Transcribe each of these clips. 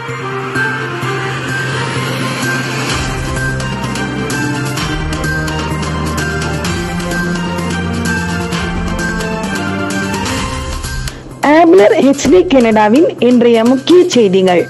ஆப்லர் HD கனடாவின் இன்றைய முக்கிய செய்திகள்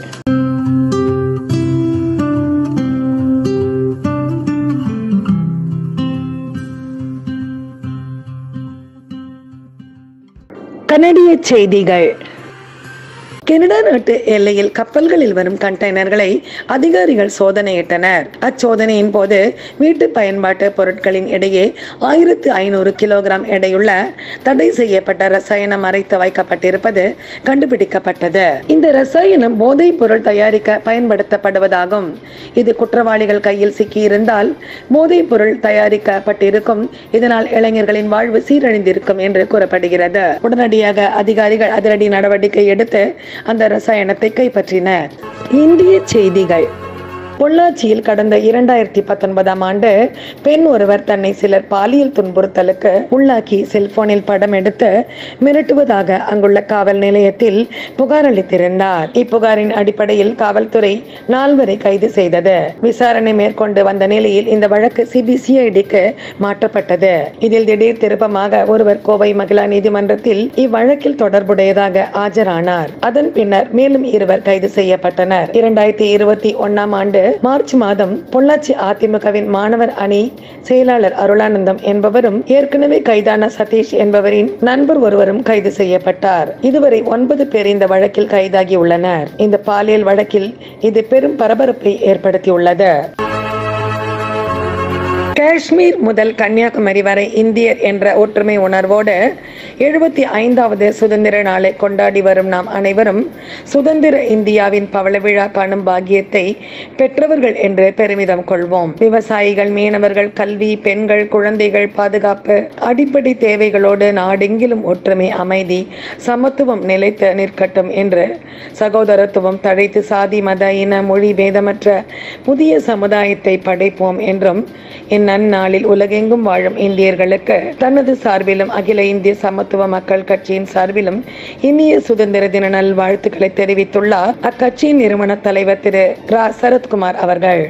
கனடிய செய்திகள் கனடா நாட்டு எல்லையில் கப்பல்களில் வரும் கண்டெய்னர்களை அதிகாரிகள் சோதனையிட்டனர் அச்சோதனையின் போது வீட்டு பயன்பாட்டு பொருட்களின் இடையே ஆயிரத்து ஐநூறு கிலோகிராம் எடையுள்ள தடை செய்யப்பட்ட ரசாயனம் மறைத்து வைக்கப்பட்டிருப்பது கண்டுபிடிக்கப்பட்டது இந்த ரசாயனம் போதைப் பொருள் தயாரிக்க பயன்படுத்தப்படுவதாகும் இது குற்றவாளிகள் கையில் சிக்கியிருந்தால் போதைப் பொருள் தயாரிக்கப்பட்டிருக்கும் இதனால் இளைஞர்களின் வாழ்வு சீரழிந்திருக்கும் என்று கூறப்படுகிறது உடனடியாக அதிகாரிகள் அதிரடி நடவடிக்கை எடுத்து அந்த ரசாயனத்தை கைப்பற்றினர் இந்திய செய்திகள் பொள்ளாச்சியில் கடந்த இரண்டாயிரத்தி பத்தொன்பதாம் ஆண்டு பெண் ஒருவர் தன்னை சிலர் பாலியல் துன்புறுத்தலுக்கு உள்ளாக்கி செல்போனில் படம் எடுத்து மிரட்டுவதாக அங்குள்ள காவல் நிலையத்தில் புகார் அளித்திருந்தார் இப்புகாரின் அடிப்படையில் காவல்துறை நால்வரை கைது செய்தது விசாரணை மேற்கொண்டு வந்த நிலையில் இந்த வழக்கு சிபிசிஐடிக்கு மாற்றப்பட்டது இதில் திடீர் திருப்பமாக ஒருவர் கோவை மகிழா நீதிமன்றத்தில் இவ்வழக்கில் தொடர்புடையதாக ஆஜரானார் அதன் பின்னர் மேலும் இருவர் கைது செய்யப்பட்டனர் இரண்டாயிரத்தி இருபத்தி ஒன்னாம் ஆண்டு மார்ச் மாதம் பொள்ளாச்சி அதிமுகவின் மாணவர் அணி செயலாளர் அருளானந்தம் என்பவரும் ஏற்கனவே கைதான சதீஷ் என்பவரின் நண்பர் ஒருவரும் கைது செய்யப்பட்டார் இதுவரை ஒன்பது பேர் இந்த வழக்கில் கைதாகி உள்ளனர் இந்த பாலியல் வழக்கில் இது பெரும் பரபரப்பை ஏற்படுத்தியுள்ளது காஷ்மீர் முதல் கன்னியாகுமரி வரை இந்தியர் என்ற ஒற்றுமை உணர்வோடு எழுபத்தி ஐந்தாவது சுதந்திர நாளை கொண்டாடி வரும் நாம் அனைவரும் சுதந்திர இந்தியாவின் பவள விழா காணும் பாக்கியத்தை பெற்றவர்கள் என்று பெருமிதம் கொள்வோம் விவசாயிகள் மீனவர்கள் கல்வி பெண்கள் குழந்தைகள் பாதுகாப்பு அடிப்படை தேவைகளோடு நாடெங்கிலும் ஒற்றுமை அமைதி சமத்துவம் நிலைத்து நிற்கட்டும் என்று சகோதரத்துவம் தழைத்து சாதி மத இன மொழி பேதமற்ற புதிய சமுதாயத்தை படைப்போம் என்றும் இந்நன்னாளில் உலகெங்கும் வாழும் இந்தியர்களுக்கு தனது சார்பிலும் அகில இந்திய சமத்துவ மக்கள் கட்சியின் சார்பிலும் இனிய சுதந்திர தின நல்வாழ்த்துக்களை தெரிவித்துள்ளார் அக்கட்சியின் நிறுவன தலைவர் திரு ரா சரத்குமார் அவர்கள்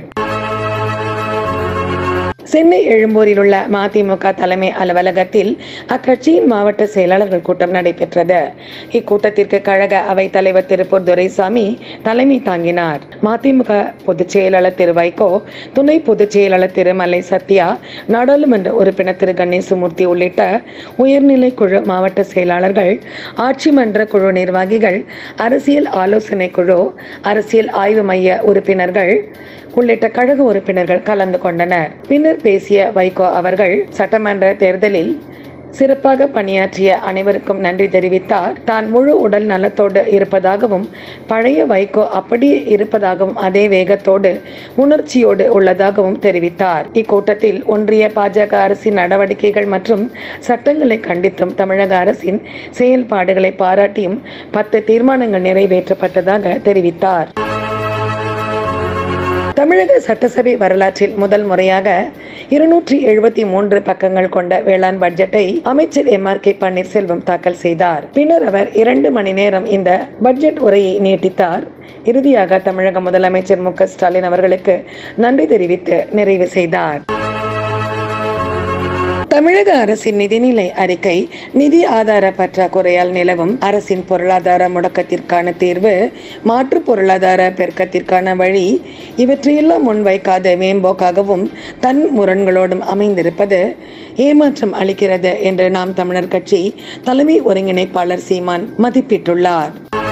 சென்னை எழும்பூரில் உள்ள மதிமுக தலைமை அலுவலகத்தில் அக்கட்சியின் மாவட்ட செயலாளர்கள் கூட்டம் நடைபெற்றது இக்கூட்டத்திற்கு கழக அவைத் தலைவர் திருப்பூர் துரைசாமி தலைமை தாங்கினார் மதிமுக பொதுச் செயலாளர் திரு வைகோ துணை பொதுச் செயலாளர் திரு மலை சத்யா நாடாளுமன்ற உறுப்பினர் திரு கணேசமூர்த்தி உள்ளிட்ட உயர்நிலை குழு மாவட்ட செயலாளர்கள் ஆட்சி மன்ற குழு நிர்வாகிகள் அரசியல் ஆலோசனை குழு அரசியல் ஆய்வு மைய உறுப்பினர்கள் உள்ளிட்ட கழக உறுப்பினர்கள் கலந்து கொண்டனர் பின்னர் பேசிய வைகோ அவர்கள் சட்டமன்ற தேர்தலில் சிறப்பாக பணியாற்றிய அனைவருக்கும் நன்றி தெரிவித்தார் தான் முழு உடல் நலத்தோடு இருப்பதாகவும் பழைய வைகோ அப்படியே இருப்பதாகவும் அதே வேகத்தோடு உணர்ச்சியோடு உள்ளதாகவும் தெரிவித்தார் இக்கூட்டத்தில் ஒன்றிய பாஜக அரசின் நடவடிக்கைகள் மற்றும் சட்டங்களை கண்டித்தும் தமிழக அரசின் செயல்பாடுகளை பாராட்டியும் பத்து தீர்மானங்கள் நிறைவேற்றப்பட்டதாக தெரிவித்தார் தமிழக சட்டசபை வரலாற்றில் முதல் முறையாக இருநூற்றி எழுபத்தி மூன்று பக்கங்கள் கொண்ட வேளாண் பட்ஜெட்டை அமைச்சர் எம் ஆர் கே பன்னீர்செல்வம் தாக்கல் செய்தார் பின்னர் அவர் இரண்டு மணி நேரம் இந்த பட்ஜெட் உரையை நீட்டித்தார் இறுதியாக தமிழக முதலமைச்சர் மு க ஸ்டாலின் அவர்களுக்கு நன்றி தெரிவித்து நிறைவு செய்தார் தமிழக அரசின் நிதிநிலை அறிக்கை நிதி ஆதார பற்றாக்குறையால் நிலவும் அரசின் பொருளாதார முடக்கத்திற்கான தீர்வு மாற்று பொருளாதார பெருக்கத்திற்கான வழி இவற்றையெல்லாம் முன்வைக்காத மேம்போக்காகவும் தன் முரண்களோடும் அமைந்திருப்பது ஏமாற்றம் அளிக்கிறது என்று நாம் தமிழர் கட்சி தலைமை ஒருங்கிணைப்பாளர் சீமான் மதிப்பிட்டுள்ளார்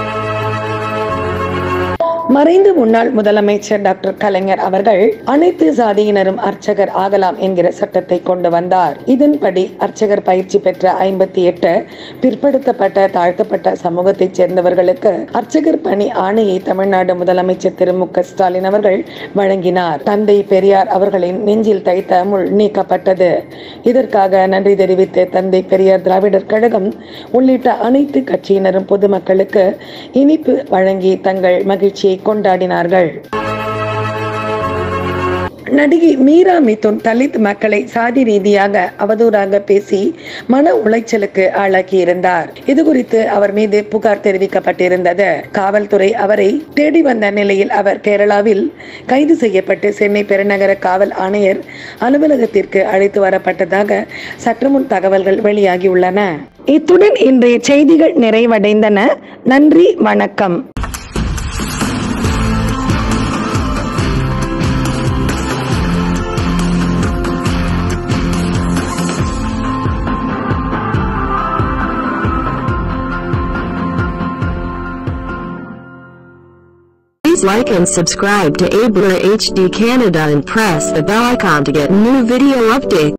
மறைந்த முன்னாள் முதலமைச்சர் டாக்டர் கலைஞர் அவர்கள் அனைத்து சாதியினரும் அர்ச்சகர் ஆகலாம் என்கிற சட்டத்தை கொண்டு வந்தார் இதன்படி அர்ச்சகர் பயிற்சி பெற்ற ஐம்பத்தி எட்டு பிற்படுத்தப்பட்ட தாழ்த்தப்பட்ட சமூகத்தைச் சேர்ந்தவர்களுக்கு அர்ச்சகர் பணி ஆணையை தமிழ்நாடு முதலமைச்சர் திரு மு க ஸ்டாலின் அவர்கள் வழங்கினார் தந்தை பெரியார் அவர்களின் நெஞ்சில் தைத்த முள் நீக்கப்பட்டது இதற்காக நன்றி தெரிவித்து தந்தை பெரியார் திராவிடர் கழகம் உள்ளிட்ட அனைத்து கட்சியினரும் பொதுமக்களுக்கு இனிப்பு வழங்கி தங்கள் மகிழ்ச்சியை கொண்டாடினார்கள் நடிகை மீரா மிதுன் தலித் மக்களை சாதி ரீதியாக அவதூறாக பேசி மன உளைச்சலுக்கு ஆளாக்கி இருந்தார் இது குறித்து அவர் மீது புகார் தெரிவிக்கப்பட்டிருந்தது காவல்துறை அவரை தேடி வந்த நிலையில் அவர் கேரளாவில் கைது செய்யப்பட்டு சென்னை பெருநகர காவல் ஆணையர் அலுவலகத்திற்கு அழைத்து வரப்பட்டதாக சற்றுமுன் தகவல்கள் வெளியாகியுள்ளன இத்துடன் இன்றைய செய்திகள் நிறைவடைந்தன நன்றி வணக்கம் Please like and subscribe to Abler HD Canada and press the bell icon to get new video updates.